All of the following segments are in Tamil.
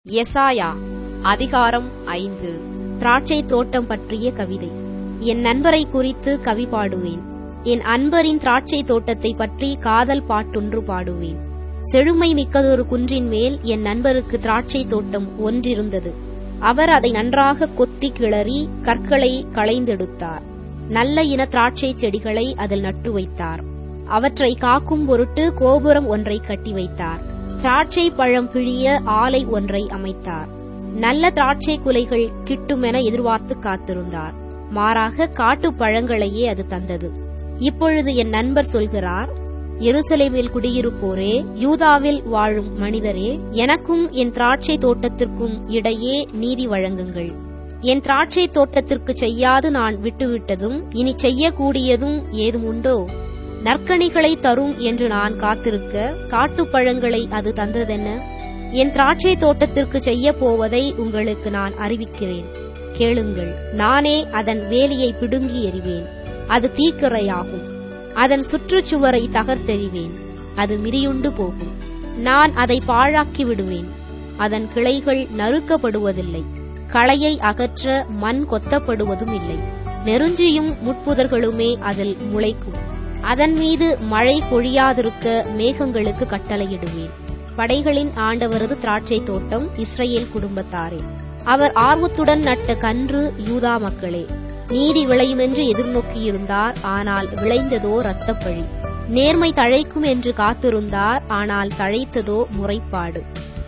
எசாயா அதிகாரம் ஐந்து திராட்சை தோட்டம் பற்றிய கவிதை என் நண்பரை குறித்து கவி பாடுவேன் என் அன்பரின் திராட்சை தோட்டத்தை பற்றி காதல் பாட்டொன்று பாடுவேன் செழுமை மிக்கதொரு குன்றின் மேல் என் நண்பருக்கு திராட்சை தோட்டம் ஒன்றிருந்தது அவர் அதை நன்றாக கொத்தி கிளறி கற்களை களைந்தெடுத்தார் நல்ல இன திராட்சை செடிகளை அதில் நட்டு வைத்தார் அவற்றை காக்கும் பொருட்டு கோபுரம் ஒன்றை கட்டி வைத்தார் திராட்சை பழம் பிழிய ஆலை ஒன்றை அமைத்தார் நல்ல திராட்சை குலைகள் கிட்டுமென எதிர்பார்த்து காத்திருந்தார் மாறாக காட்டுப் பழங்களையே அது தந்தது இப்பொழுது என் நண்பர் சொல்கிறார் எருசலேமில் குடியிருப்போரே யூதாவில் வாழும் மனிதரே எனக்கும் என் திராட்சை தோட்டத்திற்கும் இடையே நீதி வழங்குங்கள் என் திராட்சை தோட்டத்திற்கு செய்யாது நான் விட்டுவிட்டதும் இனி செய்யக்கூடியதும் ஏதும் உண்டோ நற்கனிகளை தரும் என்று நான் காத்திருக்க காட்டுப்பழங்களை அது தந்ததென்ன என் திராட்சை தோட்டத்திற்கு செய்ய போவதை உங்களுக்கு நான் அறிவிக்கிறேன் கேளுங்கள் நானே அதன் வேலியை பிடுங்கி எறிவேன் அது தீக்கிரையாகும் அதன் சுற்றுச்சுவரை தகர்த்தெறிவேன் அது மிதியுண்டு போகும் நான் அதை பாழாக்கி விடுவேன் அதன் கிளைகள் நறுக்கப்படுவதில்லை களையை அகற்ற மண் கொத்தப்படுவதும் இல்லை நெருஞ்சியும் முட்புதர்களுமே அதில் முளைக்கும் அதன் மீது மழை பொழியாதிருக்க மேகங்களுக்கு கட்டளையிடுவேன் படைகளின் ஆண்டவரது திராட்சை தோட்டம் இஸ்ரேல் குடும்பத்தாரே அவர் ஆர்வத்துடன் நட்ட கன்று யூதா மக்களே நீதி விளையுமென்று எதிர்நோக்கியிருந்தார் ஆனால் விளைந்ததோ இரத்தப்பழி நேர்மை தழைக்கும் என்று காத்திருந்தார் ஆனால் தழைத்ததோ முறைப்பாடு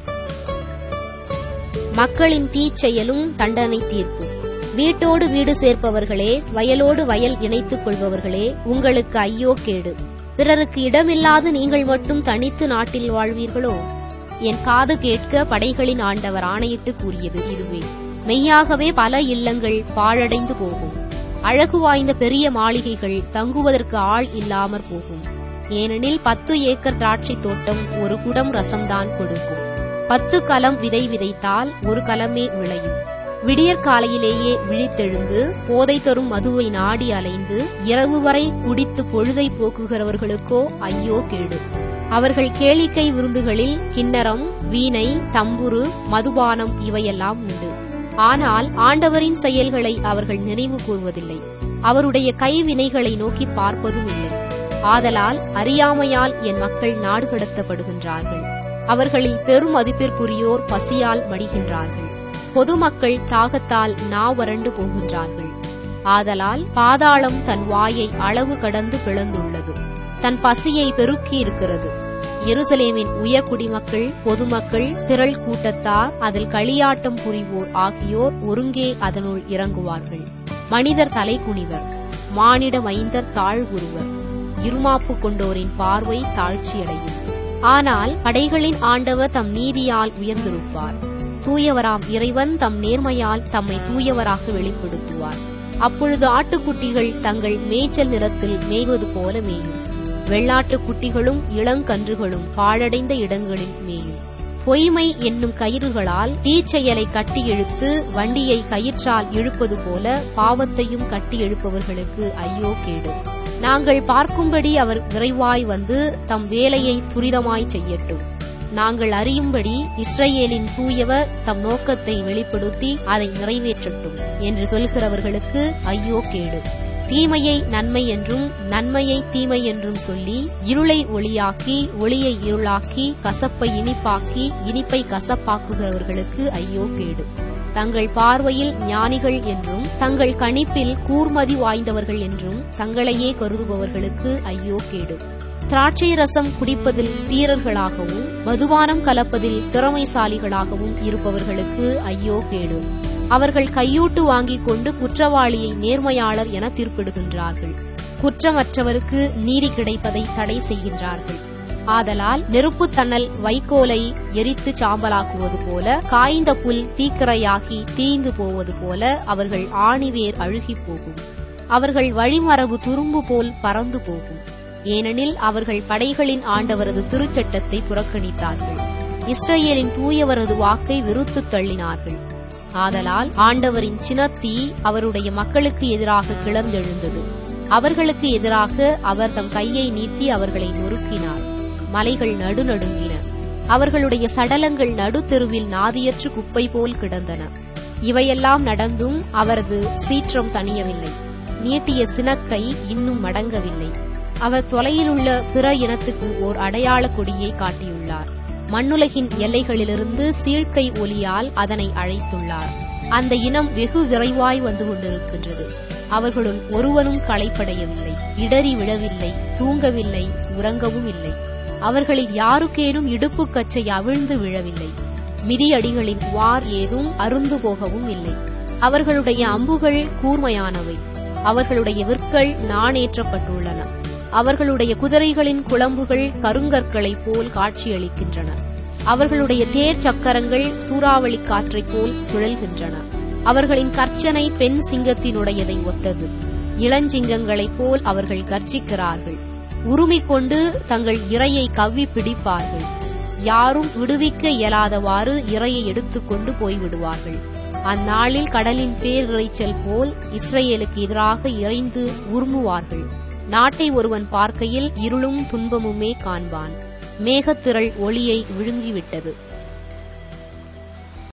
மக்களின் தீச்செயலும் தண்டனை தீர்ப்பும் வீட்டோடு வீடு சேர்ப்பவர்களே வயலோடு வயல் இணைத்துக் கொள்பவர்களே உங்களுக்கு ஐயோ கேடு பிறருக்கு இடமில்லாது நீங்கள் மட்டும் தனித்து நாட்டில் வாழ்வீர்களோ என் காது கேட்க படைகளின் ஆண்டவர் ஆணையிட்டு கூறியது இதுவே மெய்யாகவே பல இல்லங்கள் பாழடைந்து போகும் அழகு வாய்ந்த பெரிய மாளிகைகள் தங்குவதற்கு ஆள் இல்லாமற் போகும் ஏனெனில் பத்து ஏக்கர் திராட்சை தோட்டம் ஒரு குடம் ரசம்தான் கொடுக்கும் பத்து கலம் விதை விதைத்தால் ஒரு கலமே விளையும் விடியற்காலையிலேயே விழித்தெழுந்து போதை தரும் மதுவை நாடி அலைந்து இரவு வரை குடித்து பொழுதை போக்குகிறவர்களுக்கோ ஐயோ கேடு அவர்கள் கேளிக்கை விருந்துகளில் கிண்ணறம் வீணை தம்புரு மதுபானம் இவையெல்லாம் உண்டு ஆனால் ஆண்டவரின் செயல்களை அவர்கள் நினைவு கூறுவதில்லை அவருடைய கைவினைகளை நோக்கி பார்ப்பதும் இல்லை ஆதலால் அறியாமையால் என் மக்கள் நாடு கடத்தப்படுகின்றார்கள் அவர்களில் பெரும் மதிப்பிற்குரியோர் பசியால் மடிகின்றார்கள் பொதுமக்கள் தாகத்தால் நாவறண்டு போகின்றார்கள் ஆதலால் பாதாளம் தன் வாயை அளவு கடந்து பிளந்துள்ளது தன் பசியை பெருக்கி இருக்கிறது எருசலேமின் உயர் குடிமக்கள் பொதுமக்கள் திரள் கூட்டத்தார் அதில் களியாட்டம் புரிவோர் ஆகியோர் ஒருங்கே அதனுள் இறங்குவார்கள் மனிதர் தலை குனிவர் மானிட மைந்தர் தாழ்வுருவர் இருமாப்பு கொண்டோரின் பார்வை தாழ்ச்சியடையும் ஆனால் படைகளின் ஆண்டவர் தம் நீதியால் உயர்ந்திருப்பார் தூயவராம் இறைவன் தம் நேர்மையால் தம்மை தூயவராக வெளிப்படுத்துவார் அப்பொழுது ஆட்டுக்குட்டிகள் தங்கள் மேய்ச்சல் நிறத்தில் மேய்வது போல மேயும் வெள்ளாட்டுக் குட்டிகளும் இளங்கன்றுகளும் பாழடைந்த இடங்களில் மேயும் பொய்மை என்னும் கயிறுகளால் தீச்செயலை கட்டி இழுத்து வண்டியை கயிற்றால் இழுப்பது போல பாவத்தையும் கட்டி எழுப்பவர்களுக்கு ஐயோ கேடு நாங்கள் பார்க்கும்படி அவர் விரைவாய் வந்து தம் வேலையை துரிதமாய் செய்யட்டும் நாங்கள் அறியும்படி இஸ்ரேலின் தூயவர் தம் நோக்கத்தை வெளிப்படுத்தி அதை நிறைவேற்றட்டும் என்று சொல்கிறவர்களுக்கு ஐயோ கேடு தீமையை நன்மை என்றும் நன்மையை தீமை என்றும் சொல்லி இருளை ஒளியாக்கி ஒளியை இருளாக்கி கசப்பை இனிப்பாக்கி இனிப்பை கசப்பாக்குகிறவர்களுக்கு ஐயோ கேடு தங்கள் பார்வையில் ஞானிகள் என்றும் தங்கள் கணிப்பில் கூர்மதி வாய்ந்தவர்கள் என்றும் தங்களையே கருதுபவர்களுக்கு ஐயோ கேடு திராட்சை ரசம் குடிப்பதில் தீரர்களாகவும் மதுபானம் கலப்பதில் திறமைசாலிகளாகவும் இருப்பவர்களுக்கு ஐயோ கேடு அவர்கள் கையூட்டு வாங்கிக் கொண்டு குற்றவாளியை நேர்மையாளர் என தீர்ப்பிடுகின்றார்கள் குற்றமற்றவருக்கு நீதி கிடைப்பதை தடை செய்கின்றார்கள் ஆதலால் நெருப்பு தணல் வைக்கோலை எரித்து சாம்பலாக்குவது போல காய்ந்த புல் தீக்கிரையாகி தீந்து போவது போல அவர்கள் ஆணிவேர் அழுகி போகும் அவர்கள் வழிமரபு துரும்பு போல் பறந்து போகும் ஏனெனில் அவர்கள் படைகளின் ஆண்டவரது திருச்சட்டத்தை புறக்கணித்தார்கள் இஸ்ரேலின் தூயவரது வாக்கை வெறுத்து தள்ளினார்கள் ஆதலால் ஆண்டவரின் சினத்தீ அவருடைய மக்களுக்கு எதிராக கிளர்ந்தெழுந்தது அவர்களுக்கு எதிராக அவர் தம் கையை நீட்டி அவர்களை நொறுக்கினார் மலைகள் நடுநடுங்கின அவர்களுடைய சடலங்கள் நடுத்தெருவில் நாதியற்று குப்பை போல் கிடந்தன இவையெல்லாம் நடந்தும் அவரது சீற்றம் தணியவில்லை நீட்டிய சினக்கை இன்னும் மடங்கவில்லை அவர் தொலையிலுள்ள பிற இனத்துக்கு ஓர் அடையாள கொடியை காட்டியுள்ளார் மண்ணுலகின் எல்லைகளிலிருந்து சீழ்க்கை ஒலியால் அதனை அழைத்துள்ளார் அந்த இனம் வெகு விரைவாய் வந்து கொண்டிருக்கின்றது அவர்களுள் ஒருவனும் களைப்படையவில்லை இடறி விழவில்லை தூங்கவில்லை உறங்கவும் இல்லை அவர்களில் யாருக்கேனும் இடுப்பு கச்சை அவிழ்ந்து விழவில்லை மிதியடிகளின் வார் ஏதும் அருந்து போகவும் இல்லை அவர்களுடைய அம்புகள் கூர்மையானவை அவர்களுடைய விற்கள் நாணேற்றப்பட்டுள்ளன அவர்களுடைய குதிரைகளின் குளம்புகள் கருங்கற்களைப் போல் காட்சியளிக்கின்றன அவர்களுடைய தேர் சக்கரங்கள் சூறாவளி காற்றைப் போல் சுழல்கின்றன அவர்களின் கர்ச்சனை பெண் சிங்கத்தினுடையதை ஒத்தது இளஞ்சிங்கங்களைப் போல் அவர்கள் கர்ஜிக்கிறார்கள் உருமிக் கொண்டு தங்கள் இரையை கவ்வி பிடிப்பார்கள் யாரும் விடுவிக்க இயலாதவாறு இரையை எடுத்துக்கொண்டு போய்விடுவார்கள் அந்நாளில் கடலின் பேரிரைச்சல் போல் இஸ்ரேலுக்கு எதிராக இறைந்து உருமுவார்கள் நாட்டை ஒருவன் பார்க்கையில் இருளும் துன்பமுமே காண்பான் மேகத்திரள் ஒளியை விழுங்கிவிட்டது